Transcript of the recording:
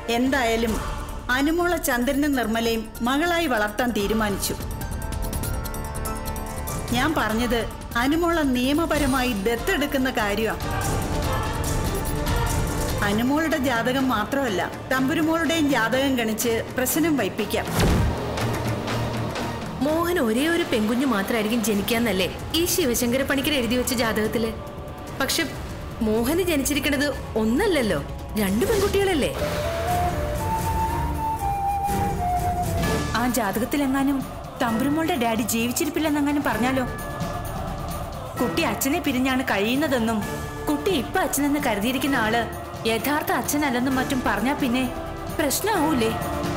എന്തായാലും അനുമോള ചന്ദ്രനും നിർമ്മലയും മകളായി വളർത്താൻ തീരുമാനിച്ചു ഞാൻ പറഞ്ഞത് അനുമോള നിയമപരമായി ദത്തെടുക്കുന്ന കാര്യമാണ് അനുമോളുടെ ജാതകം മാത്രമല്ല തമ്പുരുമോളുടെയും ജാതകം ഗണിച്ച് പ്രശ്നം വയ്പ്പിക്കാം മോഹൻ ഒരേ ഒരു പെൺകുഞ്ഞു മാത്രമായിരിക്കും ജനിക്കാന്നല്ലേ ഈ ശിവശങ്കര പണിക്കർ എഴുതി വെച്ച ജാതകത്തില് പക്ഷെ മോഹന് ജനിച്ചിരിക്കുന്നത് ഒന്നല്ലല്ലോ രണ്ടു പെൺകുട്ടികളല്ലേ ആ ജാതകത്തിലെങ്ങാനും തമ്പുരുമോളുടെ ഡാഡി ജീവിച്ചിരിപ്പില്ലെന്നെങ്ങാനും പറഞ്ഞാലോ കുട്ടി അച്ഛനെ പിരിഞ്ഞാണ് കഴിയുന്നതെന്നും കുട്ടി ഇപ്പൊ അച്ഛനെന്ന് കരുതിയിരിക്കുന്ന ആള് യഥാർത്ഥ അച്ഛനല്ലെന്നും മറ്റും പറഞ്ഞാ പിന്നെ പ്രശ്നമാവൂലേ